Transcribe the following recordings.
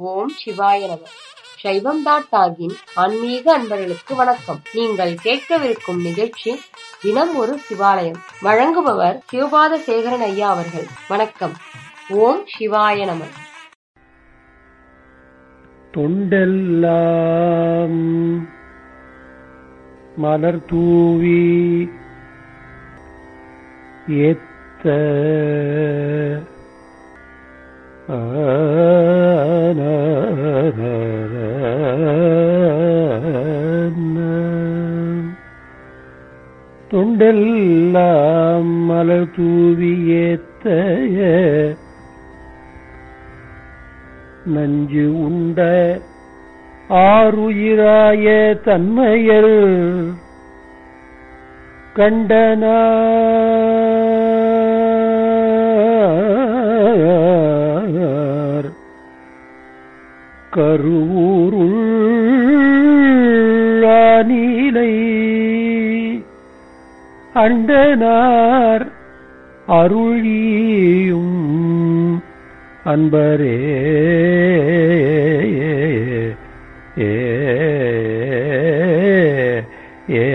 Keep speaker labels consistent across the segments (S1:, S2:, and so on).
S1: ஓம் சிவாய நம சைவம் டாட் டாகின் ஆன்மீக அன்பர்களுக்கு வணக்கம் நீங்கள் கேட்கவிருக்கும் நிகழ்ச்சி தினம் ஒரு சிவாலயம் வழங்குபவர் சிவபாத சேகரன் ஐயா அவர்கள் வணக்கம் ஓம் சிவாய நம
S2: தொண்டெல்லாம் மலர் தூவி ஏத்த தொண்டெல்லாம் மலர் தூவி ஏத்த நஞ்சு உண்ட ஆறுயிராய தன்மையர் கண்டனார் கருவூருள்ளீலை அண்டனார் அருளியும் அன்பரே ஏ ஏ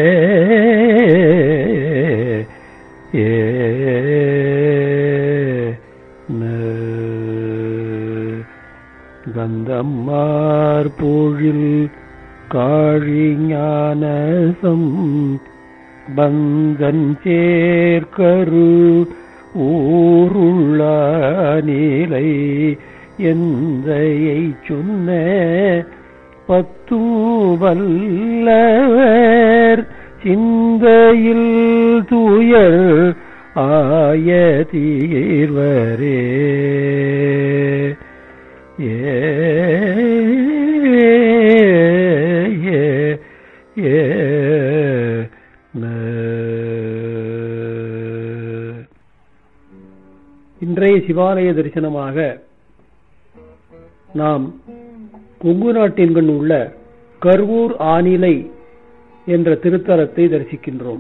S2: ஏ கந்தம்மார் பொழில் காழிஞானசம் பந்தன் சேர்க்கரு ஊருள்ள நீலை எந்தையை சொன்ன பத்து வல்லவர் சிந்தையில் தூயர் ஆய தீர்வரே ஏ ஏ ஏ இன்றைய சிவாலய தரிசனமாக நாம் கொங்கு நாட்டின்கண் உள்ள கருவூர் ஆனிலை என்ற திருத்தலத்தை தரிசிக்கின்றோம்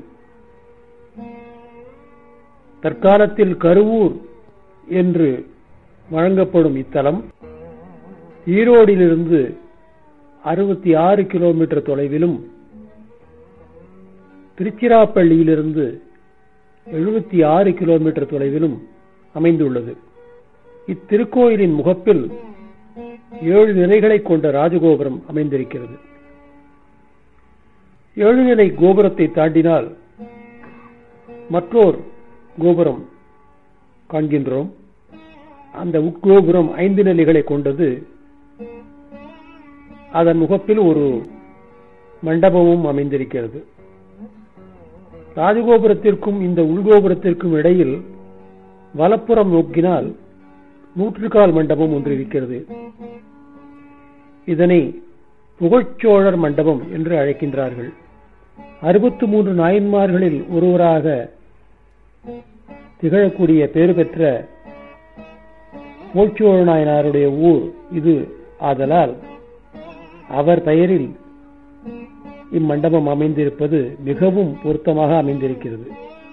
S2: தற்காலத்தில் கருவூர் என்று வழங்கப்படும் இத்தலம் ஈரோடிலிருந்து அறுபத்தி ஆறு கிலோமீட்டர் தொலைவிலும் திருச்சிராப்பள்ளியிலிருந்து எழுபத்தி ஆறு கிலோமீட்டர் தொலைவிலும் அமைந்துள்ளது இத்திருக்கோயிலின் முகப்பில் ஏழு நிலைகளை கொண்ட ராஜகோபுரம் அமைந்திருக்கிறது ஏழு நிலை கோபுரத்தை தாண்டினால் மற்றோர் கோபுரம் காண்கின்றோம் அந்த உட்கோபுரம் ஐந்து நிலைகளை கொண்டது அதன் முகப்பில் ஒரு மண்டபமும் அமைந்திருக்கிறது ராஜகோபுரத்திற்கும் இந்த உள்கோபுரத்திற்கும் இடையில் வலப்புறம் நோக்கினால் நூற்றுக்கால் மண்டபம் ஒன்று இருக்கிறது இதனை புகழ்ச்சோழர் மண்டபம் என்று அழைக்கின்றார்கள் அறுபத்து மூன்று நாயன்மார்களில் ஒருவராக திகழக்கூடிய பேறு பெற்ற புகழ்ச்சோழ நாயனாருடைய ஊர் இது ஆதலால் அவர் பெயரில் இம்மண்டபம் அமைந்திருப்பது மிகவும் பொருத்தமாக அமைந்திருக்கிறது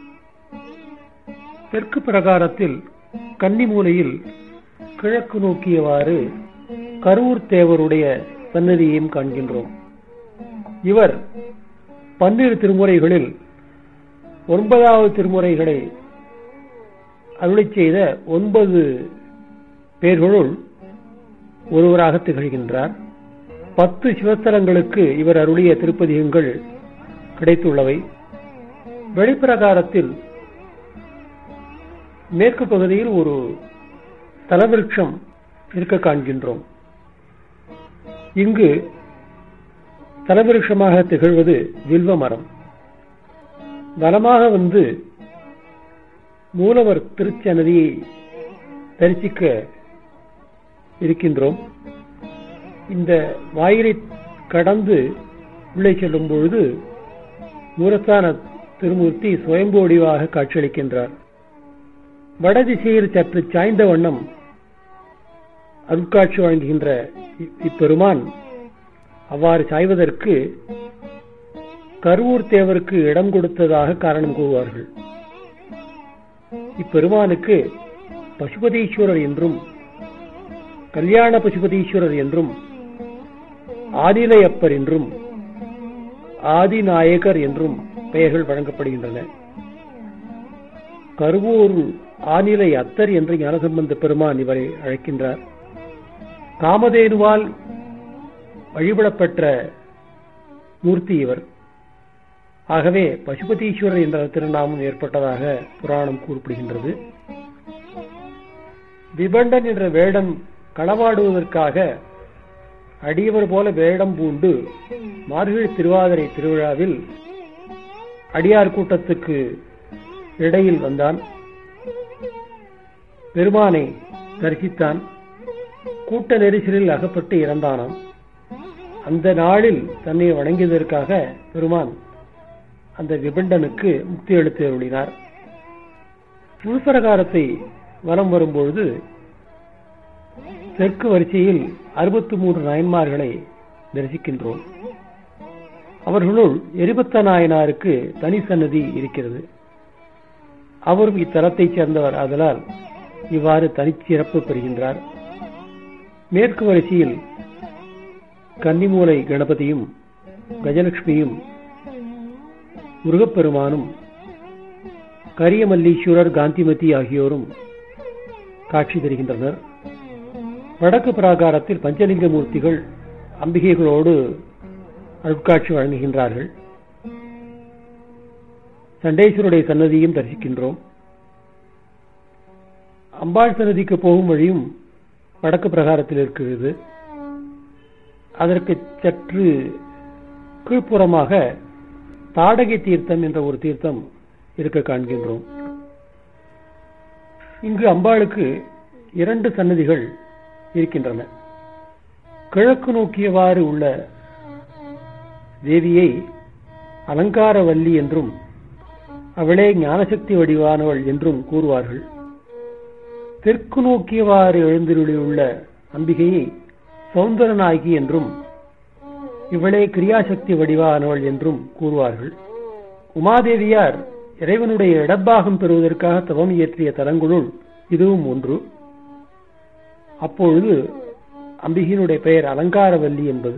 S2: தெற்கு பிரகாரத்தில் கன்னிமூலையில் கிழக்கு நோக்கியவாறு கரூர் தேவருடைய சன்னதியையும் காண்கின்றோம் இவர் பன்னிரு திருமுறைகளில் ஒன்பதாவது திருமுறைகளை அருளை செய்த ஒன்பது பேர்களுள் ஒருவராக திகழ்கின்றார் பத்து சிவஸ்தலங்களுக்கு இவர் அருளிய திருப்பதிகங்கள் கிடைத்துள்ளவை வெளிப்பிரகாரத்தில் மேற்கு பகுதியில் ஒரு தலவிருட்சம் இருக்க காண்கின்றோம் இங்கு தலவிருஷமாக திகழ்வது வில்வ மரம் வலமாக வந்து மூலவர் திருச்சன்னதியை தரிசிக்க இருக்கின்றோம் இந்த வாயிலை கடந்து உள்ளே செல்லும் பொழுது மூலஸ்தான திருமூர்த்தி சுயம்பு வடிவாக காட்சியளிக்கின்றார் வடதிசையில் சற்று சாய்ந்த வண்ணம் அருட்காட்சி வழங்குகின்ற இப்பெருமான் அவ்வாறு சாய்வதற்கு கருவூர் தேவருக்கு இடம் கொடுத்ததாக காரணம் கூறுவார்கள் இப்பெருமானுக்கு பசுபதீஸ்வரர் என்றும் கல்யாண பசுபதீஸ்வரர் என்றும் ஆதிலையப்பர் என்றும் ஆதிநாயகர் என்றும் பெயர்கள் வழங்கப்படுகின்றன கருவூர் ஆநிலை அத்தர் என்று ஞானசம்பந்த பெருமான் இவரை அழைக்கின்றார் காமதேனுவால் வழிபடப்பெற்ற மூர்த்தி இவர் ஆகவே பசுபதீஸ்வரர் என்ற திருநாமம் ஏற்பட்டதாக புராணம் கூறப்படுகின்றது விபண்டன் என்ற வேடன் களவாடுவதற்காக அடியவர் போல வேடம் பூண்டு மார்கழி திருவாதிரை திருவிழாவில் அடியார் கூட்டத்துக்கு இடையில் வந்தான் பெருமானை தரிசித்தான் கூட்ட நெரிசலில் அகப்பட்டு இறந்தானாம் அந்த நாளில் தன்னை வணங்கியதற்காக பெருமான் அந்த விபண்டனுக்கு முக்தி அளித்து அருளினார் முழுப்பிரகாரத்தை வலம் வரும்பொழுது தெற்கு வரிசையில் அறுபத்தி மூன்று நாயன்மார்களை தரிசிக்கின்றோம் அவர்களுள் எரிபத்த நாயனாருக்கு தனி சன்னதி இருக்கிறது அவரும் இத்தலத்தைச் சேர்ந்தவர் ஆதலால் இவ்வாறு தனிச்சிறப்பு பெறுகின்றார் மேற்கு வரிசையில் கன்னிமூலை கணபதியும் கஜலட்சுமியும் முருகப்பெருமானும் கரியமல்லீஸ்வரர் காந்திமதி ஆகியோரும் காட்சி தருகின்றனர் வடக்கு பிராகாரத்தில் பஞ்சலிங்க மூர்த்திகள் அம்பிகைகளோடு அருட்காட்சி வழங்குகின்றார்கள் சண்டேஸ்வருடைய சன்னதியும் தரிசிக்கின்றோம் அம்பாள் சன்னதிக்கு போகும் வழியும் வடக்கு பிரகாரத்தில் இருக்கிறது அதற்கு சற்று கீழ்ப்புறமாக தாடகை தீர்த்தம் என்ற ஒரு தீர்த்தம் இருக்க காண்கின்றோம் இங்கு அம்பாளுக்கு இரண்டு சன்னதிகள் இருக்கின்றன கிழக்கு நோக்கியவாறு உள்ள தேவியை அலங்காரவல்லி என்றும் அவளே ஞானசக்தி வடிவானவள் என்றும் கூறுவார்கள் தெற்கு நோக்கியவாறு எழுந்திருளியுள்ள அம்பிகையை சௌந்தரநாயகி என்றும் இவளே கிரியாசக்தி வடிவானவள் என்றும் கூறுவார்கள் உமாதேவியார் இறைவனுடைய இடப்பாகம் பெறுவதற்காக தவம் இயற்றிய தலங்களுள் இதுவும் ஒன்று அப்பொழுது அம்பிகையினுடைய பெயர் அலங்காரவல்லி என்பது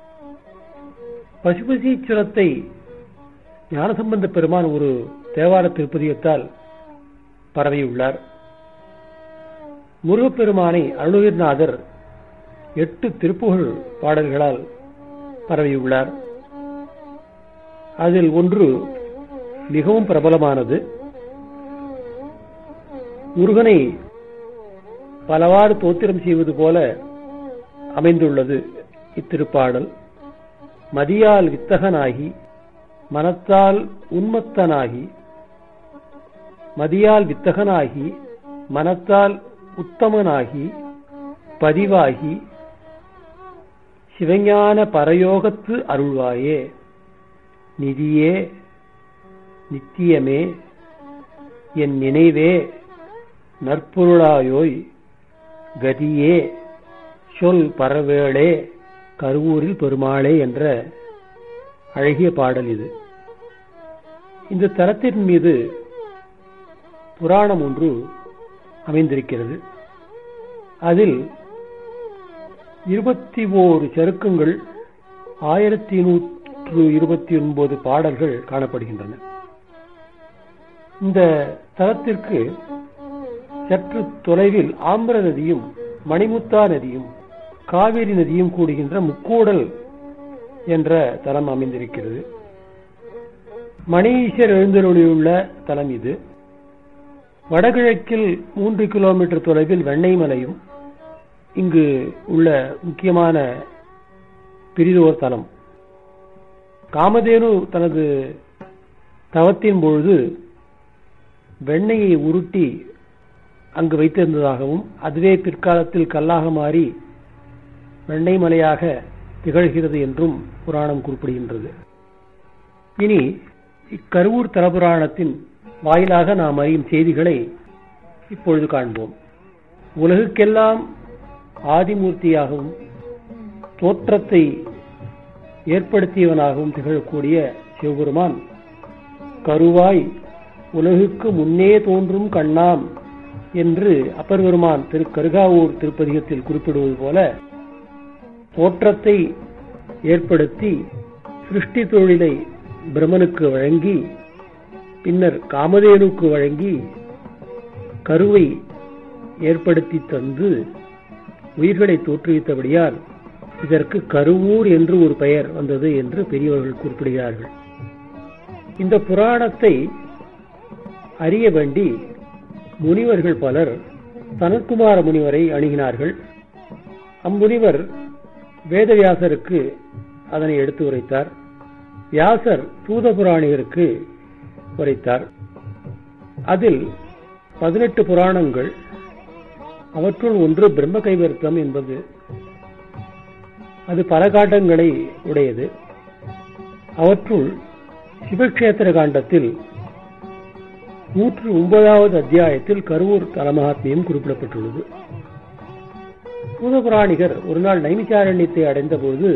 S2: பசுபசீச்சுரத்தை ஞானசம்பந்த பெருமான் ஒரு தேவார திருப்பதியத்தால் பரவியுள்ளார் முருகப்பெருமானை அருணகிரிநாதர் எட்டு திருப்புகழ் பாடல்களால் பரவியுள்ளார் அதில் ஒன்று மிகவும் பிரபலமானது முருகனை பலவாறு தோத்திரம் செய்வது போல அமைந்துள்ளது இத்திருப்பாடல் மதியால் வித்தகனாகி மனத்தால் உன்மத்தனாகி மதியால் வித்தகனாகி மனத்தால் உத்தமனாகி பதிவாகி சிவஞான பரயோகத்து அருள்வாயே நிதியே நித்தியமே என் நினைவே நற்பொருளாயோய் கதியே சொல் பரவேளே கருவூரில் பெருமாளே என்ற அழகிய பாடல் இது இந்த தலத்தின் மீது புராணம் ஒன்று அமைந்திருக்கிறது அதில் இருபத்தி ஓரு சருக்கங்கள் ஆயிரத்தி நூற்று இருபத்தி ஒன்பது பாடல்கள் காணப்படுகின்றன இந்த தலத்திற்கு சற்று தொலைவில் ஆம்பர நதியும் மணிமுத்தா நதியும் காவிரி நதியும் கூடுகின்ற முக்கூடல் என்ற தலம் அமைந்திருக்கிறது மணீஸ்வர் எழுந்தருளியுள்ள தலம் இது வடகிழக்கில் மூன்று கிலோமீட்டர் தொலைவில் வெண்ணெய் மலையும் இங்கு உள்ள முக்கியமான பிரிதோர் தலம் காமதேனு தனது தவத்தின் பொழுது வெண்ணெயை உருட்டி அங்கு வைத்திருந்ததாகவும் அதுவே பிற்காலத்தில் கல்லாக மாறி வெண்ணெய் மலையாக திகழ்கிறது என்றும் புராணம் குறிப்பிடுகின்றது இனி இக்கருவூர் தலபுராணத்தின் வாயிலாக நாம் அறியும் செய்திகளை இப்பொழுது காண்போம் உலகுக்கெல்லாம் ஆதிமூர்த்தியாகவும் தோற்றத்தை ஏற்படுத்தியவனாகவும் திகழக்கூடிய சிவபெருமான் கருவாய் உலகுக்கு முன்னே தோன்றும் கண்ணாம் என்று அப்பர் பெருமான் திரு கருகாவூர் திருப்பதிகத்தில் குறிப்பிடுவது போல தோற்றத்தை ஏற்படுத்தி சிருஷ்டி தொழிலை பிரம்மனுக்கு வழங்கி பின்னர் காமதேனுக்கு வழங்கி கருவை ஏற்படுத்தி தந்து உயிர்களை தோற்றுவித்தபடியால் இதற்கு கருவூர் என்று ஒரு பெயர் வந்தது என்று பெரியவர்கள் குறிப்பிடுகிறார்கள் இந்த புராணத்தை அறிய வேண்டி முனிவர்கள் பலர் சனத்குமார முனிவரை அணுகினார்கள் அம்முனிவர் வேதவியாசருக்கு அதனை எடுத்து உரைத்தார் வியாசர் தூதபுராணிகருக்கு உரைத்தார் அதில் பதினெட்டு புராணங்கள் அவற்றுள் ஒன்று பிரம்ம கைவர்த்தம் என்பது அது பல காண்டங்களை உடையது அவற்றுள் சிவக்ஷேத்திர காண்டத்தில் நூற்று ஒன்பதாவது அத்தியாயத்தில் கருவூர் தலமகாத்மியம் குறிப்பிடப்பட்டுள்ளது பூதபுராணிகர் ஒரு நாள் நைமிச்சாரண்யத்தை அடைந்தபோது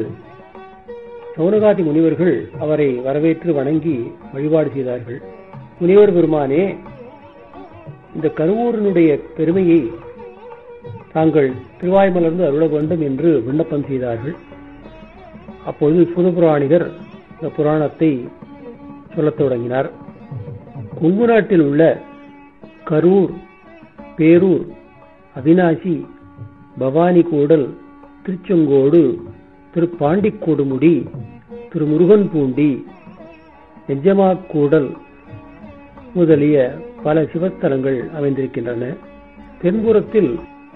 S2: சௌனகாதி முனிவர்கள் அவரை வரவேற்று வணங்கி வழிபாடு செய்தார்கள் முனிவர் பெருமானே இந்த கருவூரினுடைய பெருமையை தாங்கள் திருவாய்மலர்ந்து அருள வேண்டும் என்று விண்ணப்பம் செய்தார்கள் அப்பொழுது புதபுராணிகர் இந்த புராணத்தை சொல்லத் தொடங்கினார் கொங்கு நாட்டில் உள்ள கரூர் பேரூர் அவினாசி பவானி கூடல் திருச்செங்கோடு திருப்பாண்டிக்கோடுமுடி திருமுருகன் பூண்டி எஜமாக்கூடல் முதலிய பல சிவஸ்தலங்கள் அமைந்திருக்கின்றன தென்புறத்தில்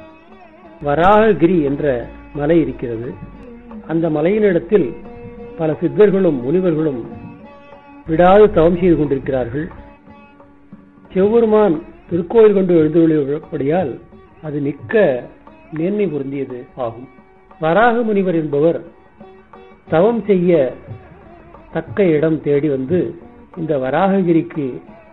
S2: வராககிரி என்ற மலை இருக்கிறது அந்த மலையினிடத்தில் பல சித்தர்களும் முனிவர்களும் விடாது தவம் செய்து கொண்டிருக்கிறார்கள் செவ்வருமான் திருக்கோயில் கொண்டு எழுந்துள்ளபடியால் அது மிக்க மேன்மை பொருந்தியது ஆகும் வராக முனிவர் என்பவர் தவம் செய்ய தக்க இடம் தேடி வந்து இந்த வராககிரிக்கு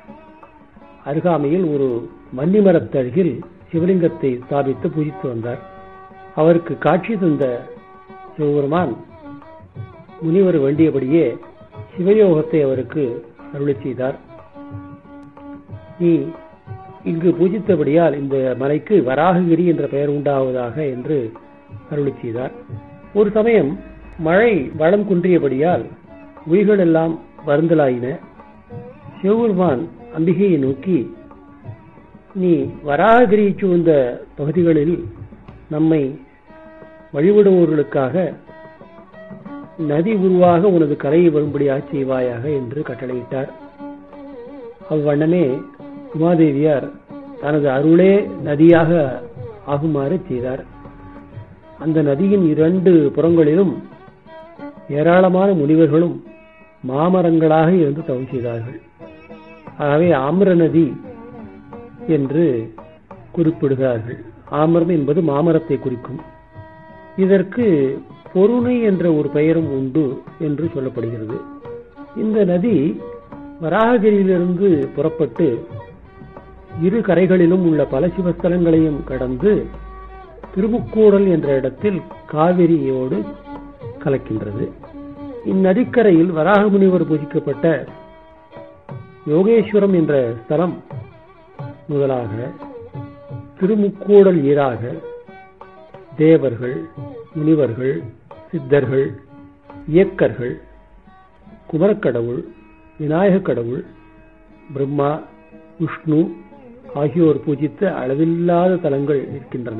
S2: அருகாமையில் ஒரு வன்னிமரத்தருகில் சிவலிங்கத்தை ஸ்தாபித்து பூஜித்து வந்தார் அவருக்கு காட்சி தந்த சிவபெருமான் முனிவர் வேண்டியபடியே சிவயோகத்தை அவருக்கு அருளி செய்தார் நீ இங்கு பூஜித்தபடியால் இந்த மலைக்கு வராககிரி என்ற பெயர் உண்டாவதாக என்று அருளி செய்தார் ஒரு சமயம் மழை வளம் குன்றியபடியால் உயிர்கள் எல்லாம் வருந்தலாயின சிவபெருமான் அம்பிகையை நோக்கி நீ வராககிரி சூழ்ந்த பகுதிகளில் நம்மை வழிபடுவோர்களுக்காக நதி உருவாக உனது கரையை வரும்படியாக செய்வாயாக என்று கட்டளையிட்டார் அவ்வண்ணமே உமாதேவியார் தனது அருளே நதியாக ஆகுமாறு செய்தார் அந்த நதியின் இரண்டு புறங்களிலும் ஏராளமான முனிவர்களும் மாமரங்களாக இருந்து தவம் செய்தார்கள் ஆகவே ஆமிர நதி என்று குறிப்பிடுகிறார்கள் ஆமரம் என்பது மாமரத்தை குறிக்கும் இதற்கு பொருணை என்ற ஒரு பெயரும் உண்டு என்று சொல்லப்படுகிறது இந்த நதி வராககிரியிலிருந்து புறப்பட்டு இரு கரைகளிலும் உள்ள பல சிவஸ்தலங்களையும் கடந்து திருமுக்கூடல் என்ற இடத்தில் காவிரியோடு கலக்கின்றது இந்நதிக்கரையில் வராக முனிவர் பூஜிக்கப்பட்ட யோகேஸ்வரம் என்ற ஸ்தலம் முதலாக திருமுக்கூடல் ஈராக தேவர்கள் முனிவர்கள் சித்தர்கள் இயக்கர்கள் குமரக்கடவுள் விநாயகக் கடவுள் பிரம்மா விஷ்ணு ஆகியோர் பூஜித்த அளவில்லாத தலங்கள் இருக்கின்றன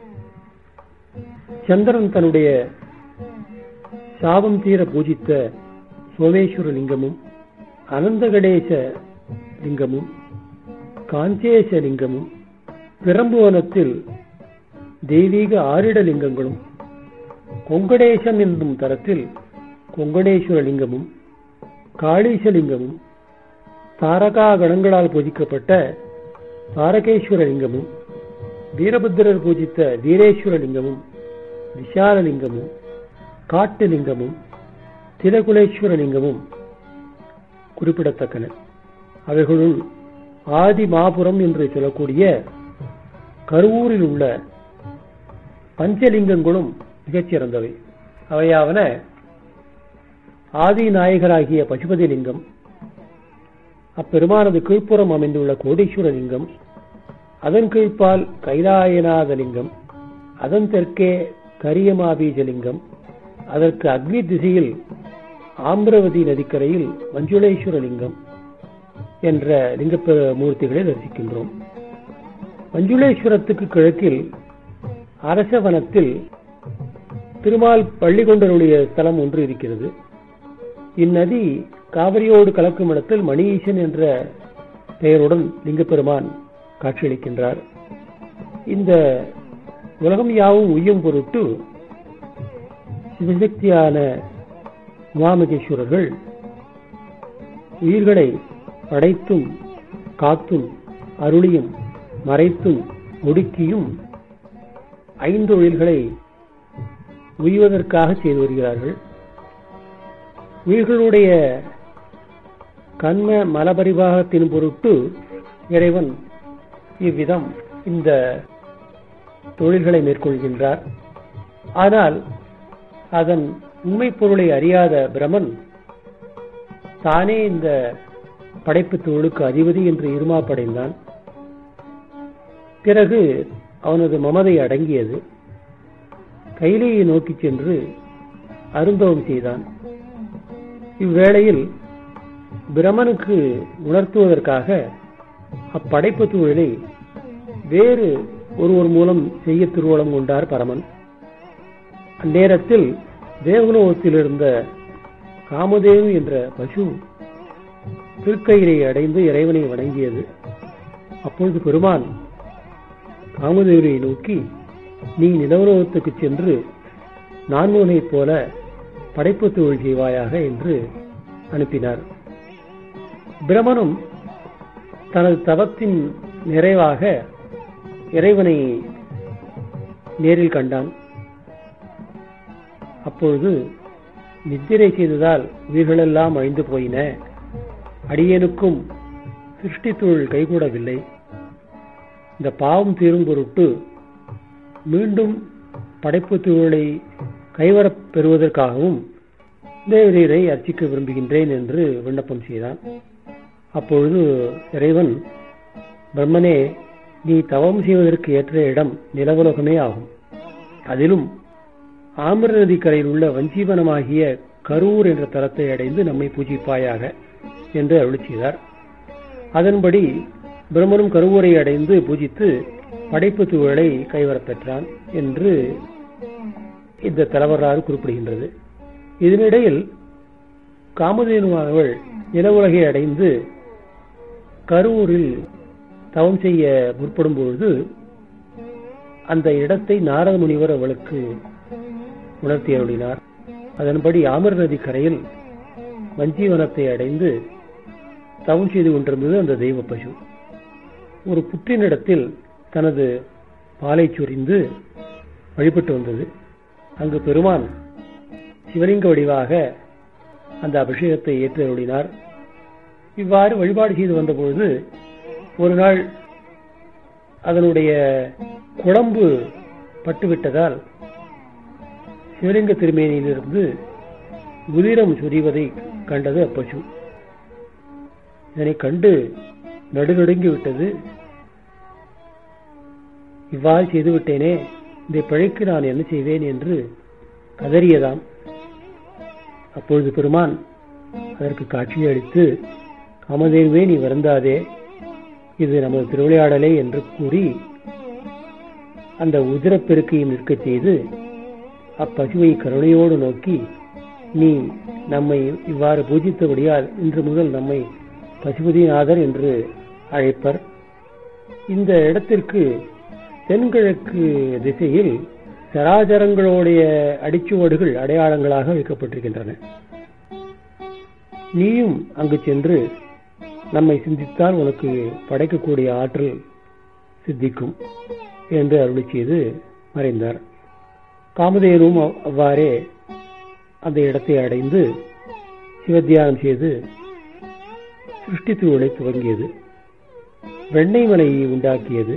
S2: சந்திரன் தன்னுடைய சாபம் தீர பூஜித்த சோமேஸ்வர லிங்கமும் அனந்தகடேச லிங்கமும் காஞ்சேச லிங்கமும் பிரம்புவனத்தில் தெய்வீக ஆரிட லிங்கங்களும் கொங்கடேசம் என்னும் தரத்தில் கொங்கடேஸ்வர லிங்கமும் காளீசலிங்கமும் தாரகா கணங்களால் பூஜிக்கப்பட்ட தாரகேஸ்வர லிங்கமும் வீரபத்திரர் பூஜித்த வீரேஸ்வர லிங்கமும் விஷாலலிங்கமும் காட்டு லிங்கமும் திலகுலேஸ்வர லிங்கமும் குறிப்பிடத்தக்கன அவைகளுள் ஆதி மாபுரம் என்று சொல்லக்கூடிய கருவூரில் உள்ள பஞ்சலிங்கங்களும் மிகச்சிறந்தவை அவையாவன ஆதி நாயகராகிய பசுபதி லிங்கம் அப்பெருமானது கீழ்ப்புறம் அமைந்துள்ள கோடீஸ்வர லிங்கம் அதன் கீழ்ப்பால் கைலாயநாதலிங்கம் அதன் தெற்கே கரியமாபீஜலிங்கம் அதற்கு அக்னி திசையில் ஆம்பிரவதி நதிக்கரையில் மஞ்சுளேஸ்வர லிங்கம் என்ற லிங்க மூர்த்திகளை தரிசிக்கின்றோம் மஞ்சுளேஸ்வரத்துக்கு கிழக்கில் அரசவனத்தில் திருமால் பள்ளிகொண்டருடைய ஸ்தலம் ஒன்று இருக்கிறது இந்நதி காவிரியோடு கலக்கும் இடத்தில் மணிஈசன் என்ற பெயருடன் லிங்கப்பெருமான் காட்சியளிக்கின்றார் இந்த உலகம் யாவும் உய்யும் பொருட்டு சிவசக்தியான உமாமகேஸ்வரர்கள் உயிர்களை படைத்தும் காத்தும் அருளியும் மறைத்தும் ஒடுக்கியும் ஐந்தொழில்களை உய்வதற்காக செய்து வருகிறார்கள் உயிர்களுடைய கண்ம மலபரிபாகத்தின் பொருட்டு இறைவன் இவ்விதம் இந்த தொழில்களை மேற்கொள்கின்றார் ஆனால் அதன் உண்மை பொருளை அறியாத பிரமன் தானே இந்த படைப்பு தொழிலுக்கு அதிபதி என்று இருமாப்படைந்தான் பிறகு அவனது மமதை அடங்கியது கைலையை நோக்கி சென்று அருந்தவம் செய்தான் இவ்வேளையில் பிரமனுக்கு உணர்த்துவதற்காக அப்படைப்பு தொழிலை வேறு ஒருவர் மூலம் செய்ய திருவளம் கொண்டார் பரமன் அந்நேரத்தில் தேவலோகத்தில் இருந்த காமதேவு என்ற பசு திருக்கயிறை அடைந்து இறைவனை வணங்கியது அப்பொழுது பெருமான் காமதேவரை நோக்கி நீ நிலவலோகத்துக்கு சென்று நான்முகனைப் போல படைப்பு தொழில் செய்வாயாக என்று அனுப்பினார் பிரமனும் தனது தவத்தின் நிறைவாக இறைவனை நேரில் கண்டான் அப்பொழுது நித்திரை செய்ததால் உயிர்களெல்லாம் அழிந்து போயின அடியனுக்கும் சிருஷ்டி தொழில் கைகூடவில்லை இந்த பாவம் தீரும் பொருட்டு மீண்டும் படைப்பு தொழிலை கைவரப் பெறுவதற்காகவும் தேவரீரை அர்ச்சிக்க விரும்புகின்றேன் என்று விண்ணப்பம் செய்தான் அப்பொழுது இறைவன் பிரம்மனே நீ தவம் செய்வதற்கு ஏற்ற இடம் நிலவுலகமே ஆகும் அதிலும் ஆமிர நதி கரையில் உள்ள வஞ்சீவனமாகிய கரூர் என்ற தலத்தை அடைந்து நம்மை பூஜிப்பாயாக என்று அருளி செய்தார் அதன்படி பிரம்மனும் கருவூரை அடைந்து பூஜித்து படைப்பு துகளை கைவரப் பெற்றான் என்று இந்த தலைவராறு குறிப்பிடுகின்றது இதனிடையில் காமதேனுவானவள் நில உலகை அடைந்து கரூரில் தவம் செய்ய முற்படும் பொழுது அந்த இடத்தை நாரத முனிவர் அவளுக்கு உணர்த்தி அருளினார் அதன்படி ஆமர் நதி கரையில் வஞ்சீவனத்தை அடைந்து தவம் செய்து கொண்டிருந்தது அந்த தெய்வ பசு ஒரு புற்றினிடத்தில் தனது பாலை சொரிந்து வழிபட்டு வந்தது அங்கு பெருமான் சிவலிங்க வடிவாக அந்த அபிஷேகத்தை ஏற்று அருளினார் இவ்வாறு வழிபாடு செய்து வந்தபொழுது ஒரு நாள் அதனுடைய குழம்பு பட்டுவிட்டதால் சிவலிங்க திருமேனியிலிருந்து உதிரம் சொரிவதை கண்டது அப்பசு இதனை கண்டு நடுநடுங்கி விட்டது இவ்வாறு செய்துவிட்டேனே இந்த பிழைக்கு நான் என்ன செய்வேன் என்று கதறியதாம் அப்பொழுது பெருமான் அதற்கு காட்சியளித்து காமதேவே நீ வருந்தாதே இது நமது திருவிளையாடலே என்று கூறி அந்த உதிரப்பெருக்கையும் நிற்கச் செய்து அப்பசுவை கருணையோடு நோக்கி நீ நம்மை இவ்வாறு பூஜித்தபடியால் இன்று முதல் நம்மை பசுபதிநாதர் என்று அழைப்பர் இந்த இடத்திற்கு தென்கிழக்கு திசையில் சராசரங்களுடைய அடிச்சுவடுகள் அடையாளங்களாக வைக்கப்பட்டிருக்கின்றன நீயும் அங்கு சென்று நம்மை சிந்தித்தால் உனக்கு படைக்கக்கூடிய ஆற்றல் சித்திக்கும் என்று அருளி செய்து மறைந்தார் காமதேனும் அவ்வாறே அந்த இடத்தை அடைந்து சிவத்தியானம் செய்து சிருஷ்டி திருவிழை துவங்கியது வெண்ணெய் மலையை உண்டாக்கியது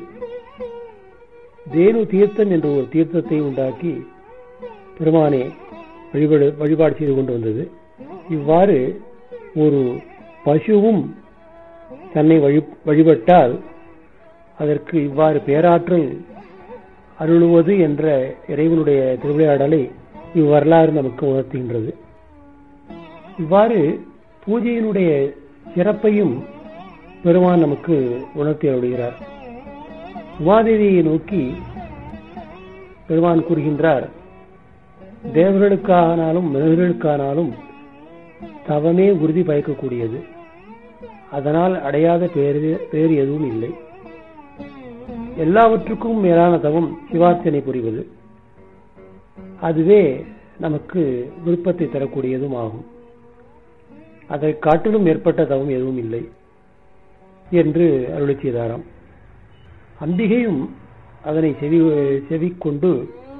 S2: தேனு தீர்த்தம் என்ற ஒரு தீர்த்தத்தை உண்டாக்கி பெருமானே வழிபாடு வழிபாடு செய்து கொண்டு வந்தது இவ்வாறு ஒரு பசுவும் தன்னை வழி வழிபட்டால் அதற்கு இவ்வாறு பேராற்றல் அருளுவது என்ற இறைவனுடைய திருவிளையாடலை இவ்வரலாறு நமக்கு உணர்த்துகின்றது இவ்வாறு பூஜையினுடைய சிறப்பையும் பெருமான் நமக்கு உணர்த்தி அருளுகிறார் உமாதேவியை நோக்கி பெருமான் கூறுகின்றார் தேவர்களுக்கானாலும் மனிதர்களுக்கானாலும் தவமே உறுதி பயக்கக்கூடியது அதனால் அடையாத பேர் பேர் எதுவும் இல்லை எல்லாவற்றுக்கும் மேலான தவம் சிவார்ச்சனை புரிவது அதுவே நமக்கு விருப்பத்தை தரக்கூடியதும் ஆகும் அதை காட்டிலும் மேற்பட்ட தவம் எதுவும் இல்லை என்று அருளி செய்தாராம் அம்பிகையும் அதனை செவி செவிக்கொண்டு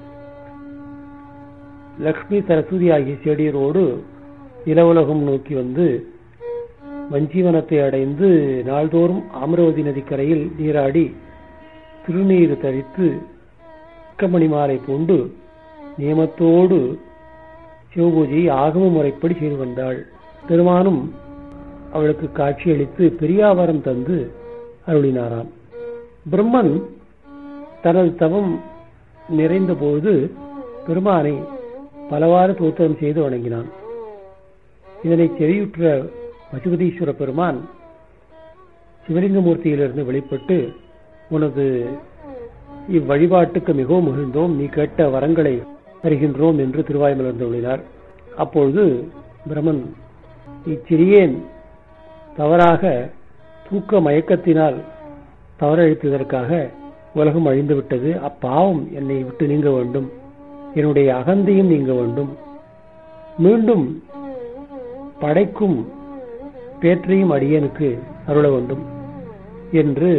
S2: லக்ஷ்மி சரஸ்வதி ஆகிய செடியரோடு இளவுலகம் நோக்கி வந்து வஞ்சீவனத்தை அடைந்து நாள்தோறும் அமராவதி நதிக்கரையில் நீராடி திருநீர் தரித்து கமணி மாலை பூண்டு நியமத்தோடு சிவபூஜையை ஆகம முறைப்படி செய்து வந்தாள் பெருமானும் அவளுக்கு காட்சியளித்து பெரியாவரம் தந்து அருளினாராம் பிரம்மன் தனது தவம் நிறைந்தபோது பெருமானை பலவாறு தோத்திரம் செய்து வணங்கினான் இதனை செவியுற்ற பசுபதீஸ்வர பெருமான் சிவலிங்கமூர்த்தியிலிருந்து வெளிப்பட்டு உனது இவ்வழிபாட்டுக்கு மிகவும் மகிழ்ந்தோம் நீ கேட்ட வரங்களை தருகின்றோம் என்று திருவாய்மலர்ந்தொழினார் அப்பொழுது பிரமன் இச்சிறியேன் தவறாக தூக்க மயக்கத்தினால் தவறழித்ததற்காக உலகம் அழிந்துவிட்டது அப்பாவம் என்னை விட்டு நீங்க வேண்டும் என்னுடைய அகந்தையும் நீங்க வேண்டும் மீண்டும் படைக்கும் பேற்றையும் அடியனுக்கு அருள வேண்டும் என்று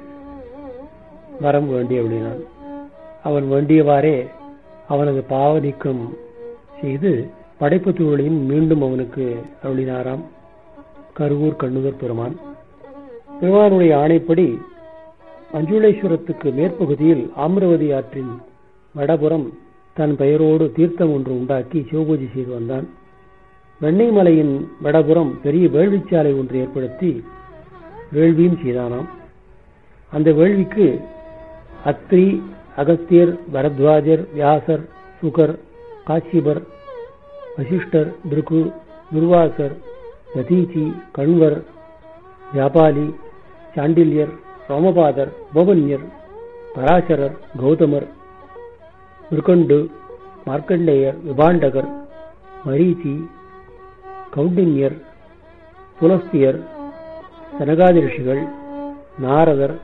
S2: வரம் வேண்டியவளினான் அவன் வேண்டியவாறே அவனது பாவ நீக்கம் செய்து படைப்பு தூளையும் மீண்டும் அவனுக்கு அருளினாராம் கருவூர் கண்ணுதர் பெருமான் பெருமானுடைய ஆணைப்படி மஞ்சுளேஸ்வரத்துக்கு மேற்பகுதியில் ஆமிரவதி ஆற்றின் வடபுறம் தன் பெயரோடு தீர்த்தம் ஒன்று உண்டாக்கி சிவபூஜை செய்து வந்தான் வெண்ணெய் மலையின் வடபுறம் பெரிய வேள்விச்சாலை ஒன்று ஏற்படுத்தி வேள்வியும் செய்தானாம் அந்த வேள்விக்கு அத்ரி அகஸ்தியர் பரத்வாஜர் வியாசர் சுகர் காசிபர் வசிஷ்டர் பிருகு துர்வாசர் யதீச்சி கண்வர் வியாபாலி சாண்டில்யர் சோமபாதர் போபன்யர் பராசரர் கௌதமர் மிருகண்டு மார்க்கண்டேயர் விபாண்டகர் மரீச்சி கௌண்டின்யர் புலஸ்தியர் சனகாதி ரிஷிகள் நாரதர்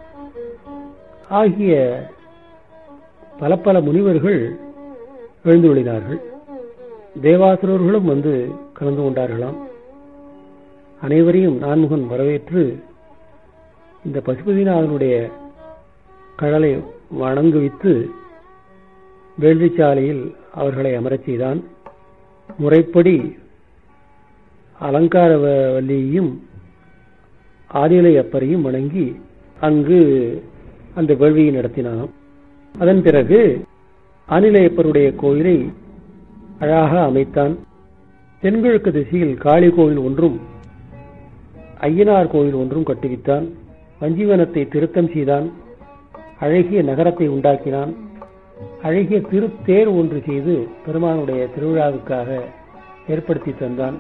S2: ஆகிய பல பல முனிவர்கள் எழுந்துள்ளினார்கள் தேவாசுரர்களும் வந்து கலந்து கொண்டார்களாம் அனைவரையும் நான்முகன் வரவேற்று இந்த பசுபதிநாதனுடைய கடலை வணங்குவித்து வேள்விச்சாலையில் அவர்களை அமரச் செய்தான் முறைப்படி அலங்கார வல்லியையும் ஆதிலை அப்பரையும் வணங்கி அங்கு அந்த வேள்வியை நடத்தினான் அதன் பிறகு ஆனிலையப்பருடைய கோயிலை அழகாக அமைத்தான் தென்கிழக்கு திசையில் காளி கோவில் ஒன்றும் ஐயனார் கோயில் ஒன்றும் கட்டுவித்தான் வஞ்சிவனத்தை திருத்தம் செய்தான் அழகிய நகரத்தை உண்டாக்கினான் அழகிய திருத்தேர் ஒன்று செய்து பெருமானுடைய திருவிழாவுக்காக ஏற்படுத்தி தந்தான்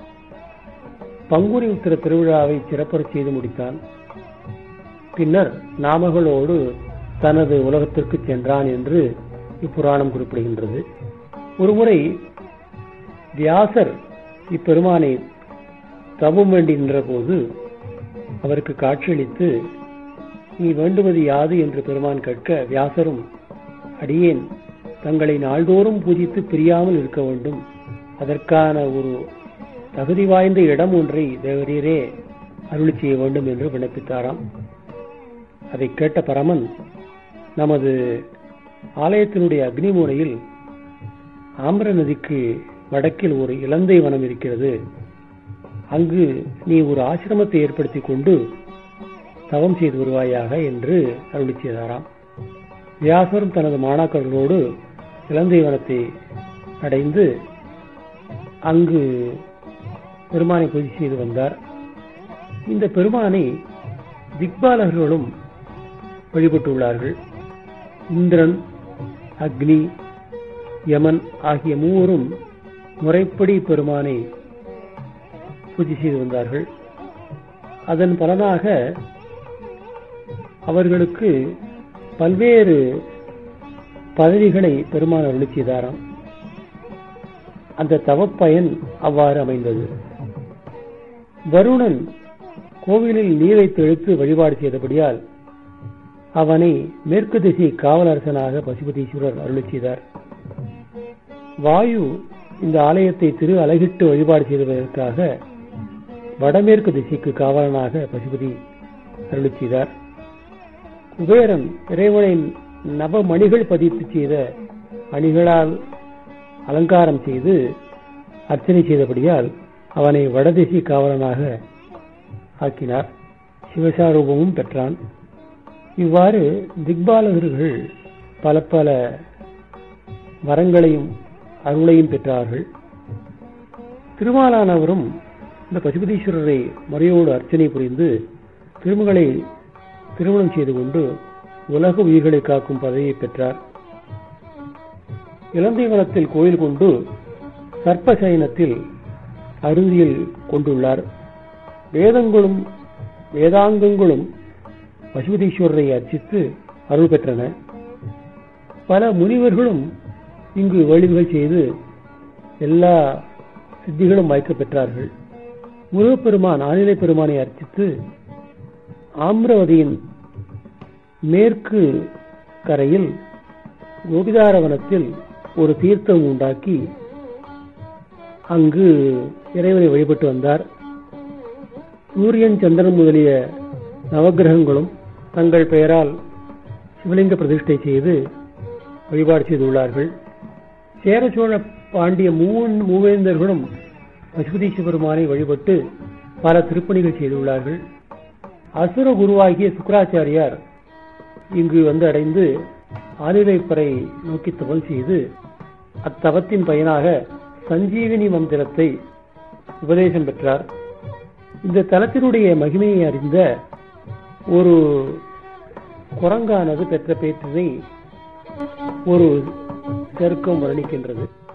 S2: பங்குனி உத்திர திருவிழாவை சிறப்பறச் செய்து முடித்தான் பின்னர் நாமகளோடு தனது உலகத்திற்கு சென்றான் என்று இப்புராணம் குறிப்பிடுகின்றது ஒருமுறை வியாசர் இப்பெருமானை தவம் வேண்டி நின்றபோது அவருக்கு காட்சியளித்து நீ வேண்டுவது யாது என்று பெருமான் கேட்க வியாசரும் அடியேன் தங்களை நாள்தோறும் பூஜித்து பிரியாமல் இருக்க வேண்டும் அதற்கான ஒரு தகுதி வாய்ந்த இடம் ஒன்றை தேவரீரே அருளி செய்ய வேண்டும் என்று விண்ணப்பித்தாராம் அதை கேட்ட பரமன் நமது ஆலயத்தினுடைய அக்னிமூலையில் ஆம்பர நதிக்கு வடக்கில் ஒரு இலந்தை வனம் இருக்கிறது அங்கு நீ ஒரு ஆசிரமத்தை ஏற்படுத்தி கொண்டு தவம் செய்து வருவாயாக என்று அருளி செய்தாராம் வியாசரும் தனது மாணாக்கர்களோடு இலந்தை வனத்தை அடைந்து அங்கு பெருமானை பூஜை செய்து வந்தார் இந்த பெருமானை திக்பாலர்களும் வழிபட்டுள்ளார்கள் இந்திரன் அக்னி யமன் ஆகிய மூவரும் முறைப்படி பெருமானை பூஜை செய்து வந்தார்கள் அதன் பலனாக அவர்களுக்கு பல்வேறு பதவிகளை பெருமான் அருளி செய்தாராம் அந்த தவப்பயன் அவ்வாறு அமைந்தது வருணன் கோவிலில் நீரை தெளித்து வழிபாடு செய்தபடியால் அவனை மேற்கு திசை காவலரசனாக பசுபதீஸ்வரர் அருளி செய்தார் வாயு இந்த ஆலயத்தை திரு அலகிட்டு வழிபாடு செய்ததற்காக வடமேற்கு திசைக்கு காவலனாக பசுபதி அருளி செய்தார் குபேரன் இறைவனை நவமணிகள் பதித்து செய்த அணிகளால் அலங்காரம் செய்து அர்ச்சனை செய்தபடியால் அவனை வடதிசை காவலனாக ஆக்கினார் சிவசாரூபமும் பெற்றான் இவ்வாறு திக்பாலகர்கள் பல பல வரங்களையும் அருளையும் பெற்றார்கள் திருமாலானவரும் இந்த பசுபதீஸ்வரரை முறையோடு அர்ச்சனை புரிந்து திருமகளை திருமணம் செய்து கொண்டு உலக உயிர்களை காக்கும் பதவியை பெற்றார் இளந்தைவனத்தில் கோயில் கொண்டு சர்ப்பசயனத்தில் அருந்தியில் கொண்டுள்ளார் வேதங்களும் வேதாங்கங்களும் பசுபதீஸ்வரரை அர்ச்சித்து அருள் பெற்றன பல முனிவர்களும் இங்கு வேள்விகள் செய்து எல்லா சித்திகளும் வாய்க்க பெற்றார்கள் முருகப்பெருமான் ஆனிலை பெருமானை அர்ச்சித்து ஆம்ரவதியின் மேற்கு கரையில் கோபிதாரவனத்தில் ஒரு தீர்த்தம் உண்டாக்கி அங்கு இறைவனை வழிபட்டு வந்தார் சூரியன் சந்திரன் முதலிய நவகிரகங்களும் தங்கள் பெயரால் சிவலிங்க பிரதிஷ்டை செய்து வழிபாடு செய்துள்ளார்கள் சேர சோழ பாண்டிய மூவன் மூவேந்தர்களும் பசுபதீச பெருமானை வழிபட்டு பல திருப்பணிகள் செய்துள்ளார்கள் அசுர குருவாகிய சுக்கராச்சாரியார் இங்கு வந்து அடைந்து ஆலிலைப்பறை நோக்கி தவம் செய்து அத்தவத்தின் பயனாக சஞ்சீவினி மந்திரத்தை உபதேசம் பெற்றார் இந்த தலத்தினுடைய மகிமையை அறிந்த ஒரு குரங்கானது பெற்ற பேற்றினை ஒரு செருக்கம் வர்ணிக்கின்றது